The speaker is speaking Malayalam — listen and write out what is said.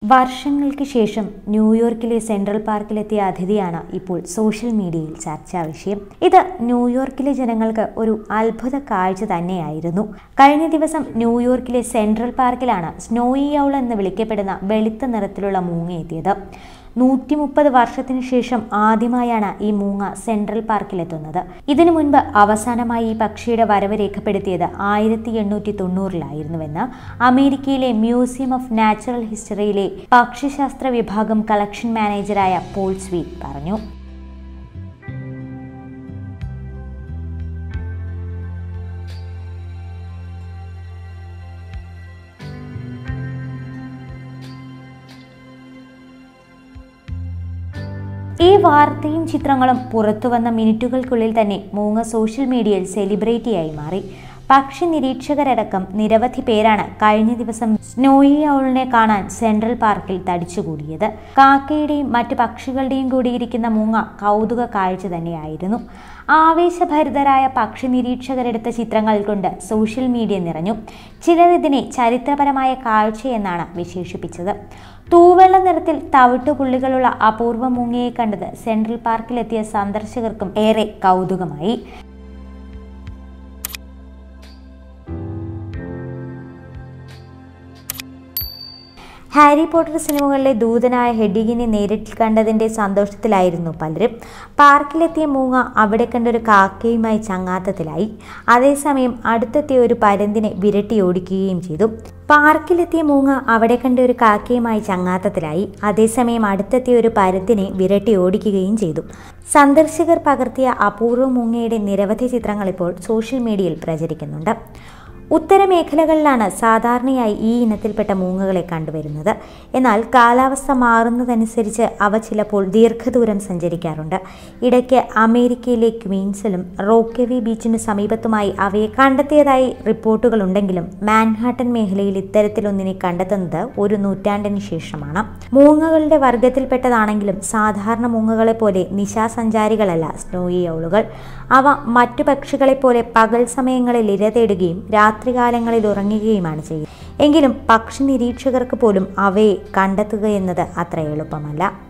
വർഷങ്ങൾക്ക് ശേഷം ന്യൂയോർക്കിലെ സെൻട്രൽ പാർക്കിലെത്തിയ അതിഥിയാണ് ഇപ്പോൾ സോഷ്യൽ മീഡിയയിൽ ചർച്ചാ വിഷയം ഇത് ന്യൂയോർക്കിലെ ജനങ്ങൾക്ക് ഒരു അത്ഭുത കാഴ്ച തന്നെയായിരുന്നു കഴിഞ്ഞ ദിവസം ന്യൂയോർക്കിലെ സെൻട്രൽ പാർക്കിലാണ് സ്നോയി ഔൾ എന്ന് വിളിക്കപ്പെടുന്ന വെളുത്ത നിറത്തിലുള്ള മൂങ്ങ എത്തിയത് നൂറ്റി മുപ്പത് വർഷത്തിനു ശേഷം ആദ്യമായാണ് ഈ മൂങ്ങ സെൻട്രൽ പാർക്കിലെത്തുന്നത് ഇതിനു മുൻപ് അവസാനമായി ഈ പക്ഷിയുടെ വരവ് രേഖപ്പെടുത്തിയത് ആയിരത്തി എണ്ണൂറ്റി തൊണ്ണൂറിലായിരുന്നുവെന്ന് അമേരിക്കയിലെ മ്യൂസിയം ഓഫ് നാച്ചുറൽ ഹിസ്റ്ററിയിലെ പക്ഷിശാസ്ത്ര വിഭാഗം കളക്ഷൻ മാനേജറായ പോൾ സ്വീറ്റ് പറഞ്ഞു ഈ വാർത്തയും ചിത്രങ്ങളും പുറത്തുവന്ന മിനിറ്റുകൾക്കുള്ളിൽ തന്നെ മൂങ്ങ സോഷ്യൽ മീഡിയയിൽ സെലിബ്രിറ്റിയായി മാറി പക്ഷി നിരീക്ഷകരടക്കം നിരവധി പേരാണ് കഴിഞ്ഞ ദിവസം സ്നോയി ഔളിനെ കാണാൻ സെൻട്രൽ പാർക്കിൽ തടിച്ചുകൂടിയത് കാക്കയുടെയും മറ്റു പക്ഷികളുടെയും കൂടിയിരിക്കുന്ന മൂങ്ങ കൗതുക കാഴ്ച തന്നെയായിരുന്നു ആവേശഭരിതരായ പക്ഷി നിരീക്ഷകരെടുത്ത ചിത്രങ്ങൾ കൊണ്ട് സോഷ്യൽ മീഡിയ നിറഞ്ഞു ചിലർ ഇതിനെ ചരിത്രപരമായ കാഴ്ചയെന്നാണ് വിശേഷിപ്പിച്ചത് തൂവെള്ള നിറത്തിൽ തവിട്ടുപുള്ളികളുള്ള അപൂർവ മൂങ്ങയെ കണ്ടത് സെൻട്രൽ പാർക്കിലെത്തിയ സന്ദർശകർക്കും ഏറെ കൗതുകമായി ഹാരി പോട്ടർ സിനിമകളിലെ ദൂതനായ ഹെഡിഗിനെ നേരിട്ട് കണ്ടതിൻ്റെ സന്തോഷത്തിലായിരുന്നു പലരും പാർക്കിലെത്തിയ മൂങ്ങ അവിടെ കണ്ടൊരു കാക്കയുമായി ചങ്ങാത്തത്തിലായി അതേസമയം അടുത്തെത്തിയ ഒരു പരന്തിനെ വിരട്ടി ഓടിക്കുകയും ചെയ്തു പാർക്കിലെത്തിയ മൂങ്ങ അവിടെ കണ്ട ഒരു കാക്കയുമായി ചങ്ങാത്തത്തിലായി അതേസമയം അടുത്തെത്തിയ ഒരു പരത്തിനെ വിരട്ടി ഓടിക്കുകയും ചെയ്തു സന്ദർശകർ പകർത്തിയ അപൂർവ മൂങ്ങയുടെ നിരവധി ചിത്രങ്ങൾ ഇപ്പോൾ സോഷ്യൽ മീഡിയയിൽ പ്രചരിക്കുന്നുണ്ട് ഉത്തരമേഖലകളിലാണ് സാധാരണയായി ഈ ഇനത്തിൽപ്പെട്ട മൂങ്ങകളെ കണ്ടുവരുന്നത് എന്നാൽ കാലാവസ്ഥ മാറുന്നതനുസരിച്ച് അവ ചിലപ്പോൾ ദീർഘദൂരം സഞ്ചരിക്കാറുണ്ട് ഇടയ്ക്ക് അമേരിക്കയിലെ ക്വീൻസിലും റോക്കവി ബീച്ചിനു സമീപത്തുമായി അവയെ കണ്ടെത്തിയതായി റിപ്പോർട്ടുകളുണ്ടെങ്കിലും മാൻഹാട്ടൻ മേഖലയിൽ ഇത്തരത്തിലൊന്നിനെ കണ്ടെത്തുന്നത് ഒരു നൂറ്റാണ്ടിന് ശേഷമാണ് മൂങ്ങകളുടെ വർഗത്തിൽപ്പെട്ടതാണെങ്കിലും സാധാരണ മൂങ്ങകളെ പോലെ നിശാസഞ്ചാരികളല്ല സ്നോയി ഔളുകൾ അവ മറ്റു പക്ഷികളെപ്പോലെ പകൽ സമയങ്ങളിൽ ഇരതേടുകയും രാത്രികാലങ്ങളിൽ ഉറങ്ങുകയുമാണ് ചെയ്യുന്നത് എങ്കിലും പക്ഷി നിരീക്ഷകർക്ക് പോലും അവയെ കണ്ടെത്തുക എന്നത് അത്ര എളുപ്പമല്ല